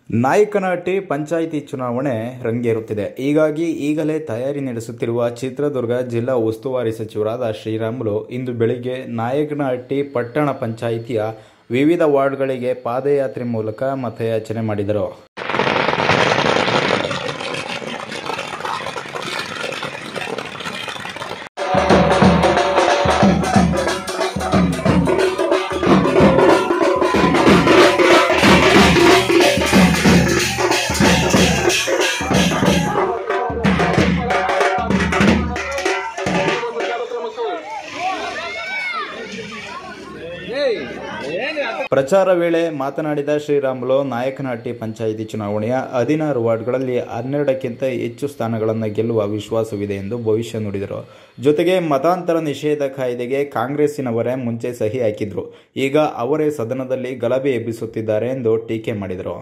ನಾಯಕನಹಟ್ಟಿ ಪಂಚಾಯಿತಿ ಚುನಾವಣೆ ರಂಗೇರುತ್ತಿದೆ ಹೀಗಾಗಿ ಈಗಲೇ ತಯಾರಿ ನಡೆಸುತ್ತಿರುವ ಚಿತ್ರದುರ್ಗ ಜಿಲ್ಲಾ ಉಸ್ತುವಾರಿ ಸಚಿವರಾದ ಶ್ರೀರಾಮುಲು ಇಂದು ಬೆಳಿಗ್ಗೆ ನಾಯಕನಹಟ್ಟಿ ಪಟ್ಟಣ ಪಂಚಾಯಿತಿಯ ವಿವಿಧ ವಾರ್ಡ್ಗಳಿಗೆ ಪಾದಯಾತ್ರೆ ಮೂಲಕ ಮತಯಾಚನೆ ಮಾಡಿದರು ಪ್ರಚಾರ ವೇಳೆ ಮಾತನಾಡಿದ ಶ್ರೀರಾಮುಲು ನಾಯಕನಹಟ್ಟಿ ಪಂಚಾಯಿತಿ ಚುನಾವಣೆಯ ಹದಿನಾರು ವಾರ್ಡ್ಗಳಲ್ಲಿ ಹನ್ನೆರಡಕ್ಕಿಂತ ಹೆಚ್ಚು ಸ್ಥಾನಗಳನ್ನು ಗೆಲ್ಲುವ ವಿಶ್ವಾಸವಿದೆ ಎಂದು ಭವಿಷ್ಯ ನುಡಿದರು ಜೊತೆಗೆ ಮತಾಂತರ ನಿಷೇಧ ಕಾಯ್ದೆಗೆ ಕಾಂಗ್ರೆಸ್ಸಿನವರೇ ಮುಂಚೆ ಸಹಿ ಹಾಕಿದ್ರು ಈಗ ಅವರೇ ಸದನದಲ್ಲಿ ಗಲಭೆ ಎಬ್ಬಿಸುತ್ತಿದ್ದಾರೆ ಎಂದು ಟೀಕೆ ಮಾಡಿದರು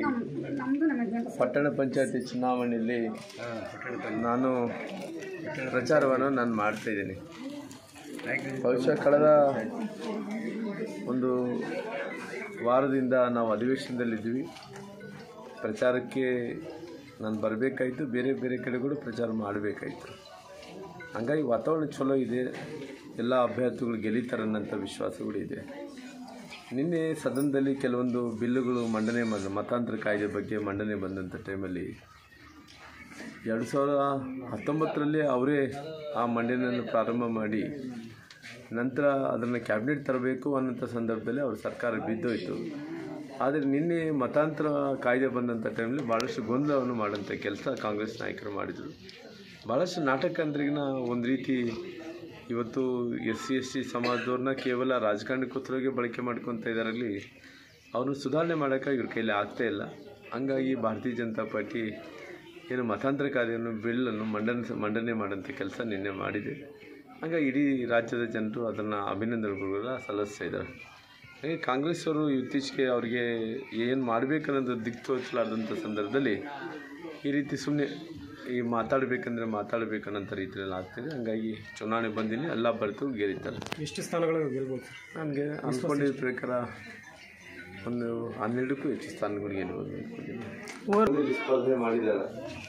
ಪಟ್ಟಣ ಪಂಚಾಯತಿ ಚುನಾವಣೆಯಲ್ಲಿ ನಾನು ಪ್ರಚಾರವನ್ನು ನಾನು ಮಾಡ್ತಾ ಇದ್ದೀನಿ ಬಹುಶಃ ಕಳೆದ ಒಂದು ವಾರದಿಂದ ನಾವು ಅಧಿವೇಶನದಲ್ಲಿದ್ವಿ ಪ್ರಚಾರಕ್ಕೆ ನಾನು ಬರಬೇಕಾಯಿತು ಬೇರೆ ಬೇರೆ ಕಡೆಗಳು ಪ್ರಚಾರ ಮಾಡಬೇಕಾಯಿತು ಹಂಗಾಗಿ ವಾತಾವರಣ ಚಲೋ ಇದೆ ಎಲ್ಲ ಅಭ್ಯರ್ಥಿಗಳು ಗೆಲ್ಲಿತಾರನ್ನಂಥ ವಿಶ್ವಾಸಗಳು ಇದೆ ನಿನ್ನೆ ಸದನದಲ್ಲಿ ಕೆಲವೊಂದು ಬಿಲ್ಲುಗಳು ಮಂಡನೆ ಬಂದ ಮತಾಂತರ ಕಾಯ್ದೆ ಬಗ್ಗೆ ಮಂಡನೆ ಬಂದಂಥ ಟೈಮಲ್ಲಿ ಎರಡು ಸಾವಿರ ಹತ್ತೊಂಬತ್ತರಲ್ಲಿ ಅವರೇ ಆ ಮಂಡನೆಯನ್ನು ಪ್ರಾರಂಭ ಮಾಡಿ ನಂತರ ಅದನ್ನು ಕ್ಯಾಬಿನೆಟ್ ತರಬೇಕು ಅನ್ನೋಂಥ ಸಂದರ್ಭದಲ್ಲಿ ಅವ್ರ ಸರ್ಕಾರ ಬಿದ್ದೋಯ್ತು ಆದರೆ ನಿನ್ನೆ ಮತಾಂತರ ಕಾಯ್ದೆ ಬಂದಂಥ ಟೈಮಲ್ಲಿ ಭಾಳಷ್ಟು ಗೊಂದಲವನ್ನು ಮಾಡೋಂಥ ಕೆಲಸ ಕಾಂಗ್ರೆಸ್ ನಾಯಕರು ಮಾಡಿದರು ಭಾಳಷ್ಟು ನಾಟಕಂದ್ರಿಗಿನ ಒಂದು ರೀತಿ ಇವತ್ತು ಎಸ್ ಸಿ ಎಸ್ ಟಿ ಸಮಾಜದವ್ರನ್ನ ಕೇವಲ ರಾಜಕಾರಣಕ್ಕೋಸ್ಕರವಾಗಿ ಬಳಕೆ ಮಾಡ್ಕೊತಾ ಇದರಲ್ಲಿ ಅವ್ರನ್ನ ಸುಧಾರಣೆ ಮಾಡೋಕ್ಕೆ ಇವ್ರ ಕೈಲಿ ಆಗ್ತಾ ಇಲ್ಲ ಹಂಗಾಗಿ ಭಾರತೀಯ ಜನತಾ ಪಾರ್ಟಿ ಏನು ಮತಾಂತರ ಕಾಯ್ದೆಯನ್ನು ಬಿಲ್ಲನ್ನು ಮಂಡನೆ ಮಂಡನೆ ಮಾಡೋಂಥ ಕೆಲಸ ನಿನ್ನೆ ಮಾಡಿದೆ ಹಂಗಾಗಿ ಇಡೀ ರಾಜ್ಯದ ಜನರು ಅದನ್ನು ಅಭಿನಂದನೆಗಳೆಲ್ಲ ಸಲ್ಲಿಸ್ತಾ ಇದ್ದಾರೆ ಹಾಗೆ ಕಾಂಗ್ರೆಸ್ ಅವರು ಇತ್ತೀಚೆಗೆ ಅವರಿಗೆ ಏನು ಮಾಡಬೇಕನ್ನೋದು ದಿಕ್ಕು ತೋಚಲಾರ್ದಂಥ ಸಂದರ್ಭದಲ್ಲಿ ಈ ರೀತಿ ಸುಮ್ಮನೆ ಈ ಮಾತಾಡಬೇಕಂದ್ರೆ ಮಾತಾಡಬೇಕನ್ನೋಂಥ ರೀತಿಯಲ್ಲಿ ಆಗ್ತಿದೆ ಹಂಗಾಗಿ ಚುನಾವಣೆ ಬಂದಿನಿ ಎಲ್ಲ ಬರ್ತು ಗೆಲ್ಲಿದ್ದಾರೆ ಎಷ್ಟು ಸ್ಥಾನಗಳು ಗೆಲ್ಬೋದು ನನಗೆ ಅಂದ್ಕೊಂಡಿದ್ದ ಪ್ರಕಾರ ಒಂದು ಹನ್ನೆರಡಕ್ಕೂ ಹೆಚ್ಚು ಸ್ಥಾನಗಳು ಗೆಲ್ಬೋದು ಅಂದ್ಕೊಂಡಿದ್ದೀನಿ ಸ್ಪರ್ಧೆ ಮಾಡಿದ್ದಾರೆ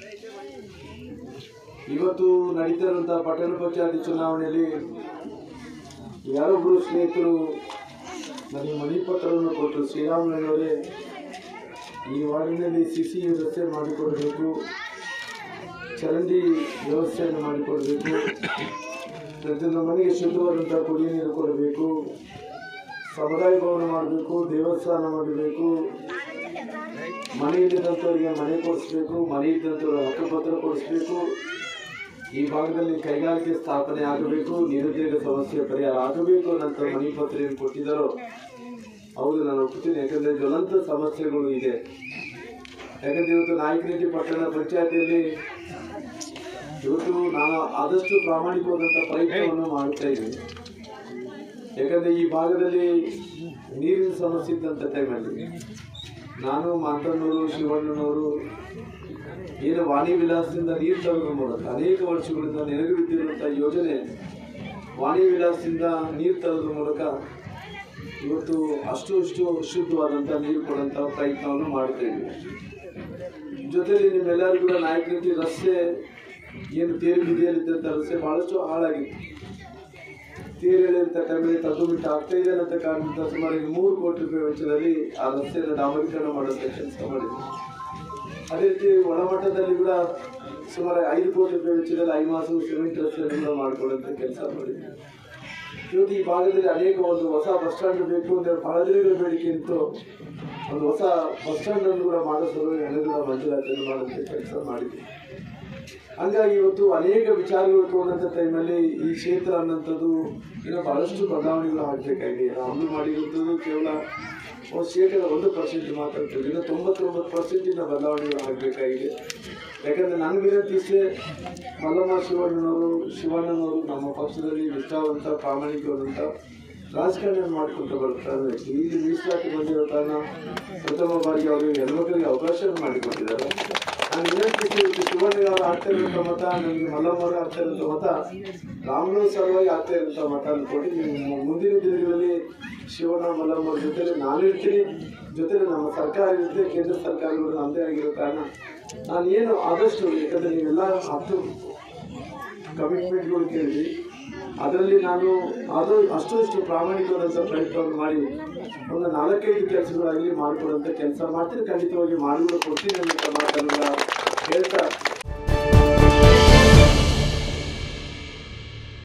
ಇವತ್ತು ನಡೀತಿರುವಂಥ ಪಟ್ಟಣ ಪಂಚಾಯತಿ ಚುನಾವಣೆಯಲ್ಲಿ ಯಾರೊಬ್ಬರು ಸ್ನೇಹಿತರು ನನಗೆ ಮನಿ ಪತ್ರವನ್ನು ಕೊಟ್ಟರು ಶ್ರೀರಾಮನವರೇ ಈ ವಾರ್ಡಿನಲ್ಲಿ ಸಿ ಸಿ ವ್ಯವಸ್ಥೆ ಮಾಡಿಕೊಡಬೇಕು ಚರಂಡಿ ವ್ಯವಸ್ಥೆಯನ್ನು ಮಾಡಿಕೊಡಬೇಕು ಪ್ರತಿಯೊಂದು ಮನೆಗೆ ಶುದ್ಧವಾದಂಥ ಕುಡಿಯ ನೀರು ಕೊಡಬೇಕು ಸಮುದಾಯ ಭವನ ಮಾಡಬೇಕು ದೇವಸ್ಥಾನ ಮಾಡಬೇಕು ಮನೆ ಇದ್ದಂಥವ್ರಿಗೆ ಮನೆ ಕೊಡಿಸ್ಬೇಕು ಮನೆ ಇದ್ದಂಥವ್ರಿಗೆ ಹಕ್ಕುಪತ್ರ ಕೊಡಿಸ್ಬೇಕು ಈ ಭಾಗದಲ್ಲಿ ಕೈಗಾರಿಕೆ ಸ್ಥಾಪನೆ ಆಗಬೇಕು ನಿರುದ್ಯೋಗ ಸಮಸ್ಯೆ ಪರಿಹಾರ ಆಗಬೇಕು ಅನ್ನಂತ ಮನಿ ಪತ್ರ ಏನು ಕೊಟ್ಟಿದ್ದಾರೋ ಹೌದು ನಾನು ಒಪ್ಪುತ್ತೀನಿ ಯಾಕಂದ್ರೆ ಜ್ವಲಂತ ಸಮಸ್ಯೆಗಳು ಇದೆ ಯಾಕಂದ್ರೆ ಇವತ್ತು ನಾಯಕನಹಟ್ಟಿ ಪಟ್ಟಣ ಪಂಚಾಯತಿಯಲ್ಲಿ ಇವತ್ತು ನಾನು ಆದಷ್ಟು ಪ್ರಾಮಾಣಿಕವಾದಂಥ ಪ್ರಯತ್ನವನ್ನು ಮಾಡ್ತಾ ಇದ್ದೀನಿ ಯಾಕಂದ್ರೆ ಈ ಭಾಗದಲ್ಲಿ ನೀರಿನ ಸಮಸ್ಯೆ ಇದ್ದಂಥ ಟೈಮಲ್ಲಿ ನಾನು ಮಾತಣ್ಣವರು ಶಿವಣ್ಣನವರು ಏನು ವಾಣಿ ವಿಲಾಸದಿಂದ ನೀರು ತರುವ ಮೂಲಕ ಅನೇಕ ವರ್ಷಗಳಿಂದ ನೆನಗು ಬಿದ್ದಿರುವಂಥ ಯೋಜನೆ ವಾಣಿ ವಿಲಾಸದಿಂದ ನೀರು ತರೋದ್ರ ಮೂಲಕ ಇವತ್ತು ಅಷ್ಟು ಅಷ್ಟು ಶುದ್ಧವಾದಂಥ ನೀರು ಕೊಡುವಂಥ ಪ್ರಯತ್ನವನ್ನು ಮಾಡ್ತಾ ಇದ್ವಿ ಜೊತೆಲಿ ನಿಮ್ಮೆಲ್ಲರಿಗೂ ಕೂಡ ನಾಯಕರಿಗೆ ರಸ್ತೆ ಏನು ತೇರು ಬಿದಿಯಲ್ಲಿದ್ದಂಥ ರಸ್ತೆ ಬಹಳಷ್ಟು ಹಾಳಾಗಿತ್ತು ತೀರೆಳೆಯುವಂಥ ಟೈಮಲ್ಲಿ ತಗ್ಗುಬಿಟ್ಟು ಆಗ್ತಾ ಇದೆ ಅನ್ನೋ ಕಾರಣದಿಂದ ಸುಮಾರು ಈಗ ಮೂರು ಕೋಟಿ ರೂಪಾಯಿ ವೆಚ್ಚದಲ್ಲಿ ಆ ರಸ್ತೆಯನ್ನು ಡಾಂಬರೀಕರಣ ಮಾಡುವಂಥ ಕೆಲಸ ಮಾಡಿದ್ವಿ ಅದೇ ರೀತಿ ಒಳಮಟ್ಟದಲ್ಲಿ ಕೂಡ ಸುಮಾರು ಐದು ಕೋಟಿ ರೂಪಾಯಿ ವೆಚ್ಚದಲ್ಲಿ ಐಮಾಸು ಸಿಮೆಂಟ್ ರಸ್ತೆಯನ್ನು ಕೂಡ ಮಾಡಿಕೊಳ್ಳುವಂಥ ಕೆಲಸ ಮಾಡಿದ್ವಿ ಇವತ್ತು ಈ ಭಾಗದಲ್ಲಿ ಅನೇಕ ಒಂದು ಹೊಸ ಬಸ್ ಸ್ಟ್ಯಾಂಡ್ ಬೇಕು ಅಂದರೆ ಬಹಳ ದಿನಗಳ ಬೇಡಿಕೆ ಇತ್ತು ಒಂದು ಹೊಸ ಬಸ್ ಸ್ಟ್ಯಾಂಡ್ ಅನ್ನು ಕೂಡ ಮಾಡೋ ಸಲುವಾಗಿ ಹಣ ಕೂಡ ಮಂಜೂರಾತಿಯನ್ನು ಮಾಡುವಂಥ ಕೆಲಸ ಮಾಡಿದ್ವಿ ಹಂಗಾಗಿ ಇವತ್ತು ಅನೇಕ ವಿಚಾರಗಳು ತಗೊಂಡಂಥ ಟೈಮಲ್ಲಿ ಈ ಕ್ಷೇತ್ರ ಅನ್ನೋಂಥದ್ದು ಇನ್ನೂ ಬಹಳಷ್ಟು ಬದಲಾವಣೆಗಳು ಆಗಬೇಕಾಗಿದೆ ನಾವು ಮಾಡಿರುವಂಥದ್ದು ಕೇವಲ ಒಂದು ಶೇಕಡ ಒಂದು ಪರ್ಸೆಂಟ್ ಮಾತಾಡ್ತೀವಿ ಇನ್ನು ತೊಂಬತ್ತೊಂಬತ್ತು ಪರ್ಸೆಂಟಿನ ಬದಲಾವಣೆಗಳು ಆಗಬೇಕಾಗಿದೆ ಯಾಕಂದರೆ ನನ್ನ ವಿನಂತಿ ಇಷ್ಟೇ ಮಲ್ಲಮ್ಮ ಶಿವಣ್ಣನವರು ಶಿವಣ್ಣನವರು ನಮ್ಮ ಪಕ್ಷದಲ್ಲಿ ನಿಷ್ಠಾವಂತ ಪ್ರಾಮಾಣಿಕವಾದಂಥ ರಾಜಕಾರಣ ಮಾಡ್ಕೊಂತ ಬರ್ತಾರೆ ಈ ಮೀಸಲಾತಿ ಬಂದಿರೋ ಕಾರಣ ಪ್ರಥಮ ಬಾರಿಗೆ ಅವರು ಹೆಣ್ಮಕ್ಳಿಗೆ ಅವಕಾಶ ಮಾಡಿಕೊಟ್ಟಿದ್ದಾರೆ ನಾನು ವಿನಂತಿಸಿ ಶಿವಣ್ಣ ಅವರು ಆಗ್ತಾ ಇರುವಂಥ ಮತ ನನಗೆ ಮಲ್ಲಮ್ಮ ಅವರು ಆಗ್ತಾ ಇರುವಂಥ ಮತ ರಾಮನೂರು ಸಲುವಾಗಿ ಆಗ್ತಾ ಇರುವಂಥ ಮತ ಅನ್ಕೊಂಡು ನೀವು ಮುಂದಿನ ದಿನಗಳಲ್ಲಿ ಶಿವಣ್ಣ ಮಲ್ಲಮ್ಮ ಅವ್ರ ಜೊತೆಲಿ ನಾನು ಇರ್ತೀನಿ ಜೊತೆಲಿ ನಮ್ಮ ಸರ್ಕಾರ ಇರುತ್ತೆ ಕೇಂದ್ರ ಸರ್ಕಾರಗಳು ನಮ್ಮದೇ ಆಗಿರೋ ಕಾರಣ ನಾನು ಏನು ಆದಷ್ಟು ಯಾಕಂದ್ರೆ ನೀವೆಲ್ಲ ಹತ್ತು ಕಮಿಟ್ಮೆಂಟ್ಗಳು ಕೇಳಿದ್ವಿ ಅದರಲ್ಲಿ ನಾನು ಅದು ಅಷ್ಟು ಇಷ್ಟು ಪ್ರಾಮಾಣಿಕವಾದಂಥ ಪ್ರಯತ್ನವನ್ನು ಮಾಡಿ ಒಂದು ನಾಲ್ಕೈದು ಕೆಲಸಗಳಾಗಲಿ ಮಾಡಿಕೊಡುವಂಥ ಕೆಲಸ ಮಾಡ್ತೀನಿ ಖಂಡಿತವಾಗಿ ಮಾಡಿಕೊಂಡು ಕೊಡ್ತೀನಿ ಅನ್ನೋ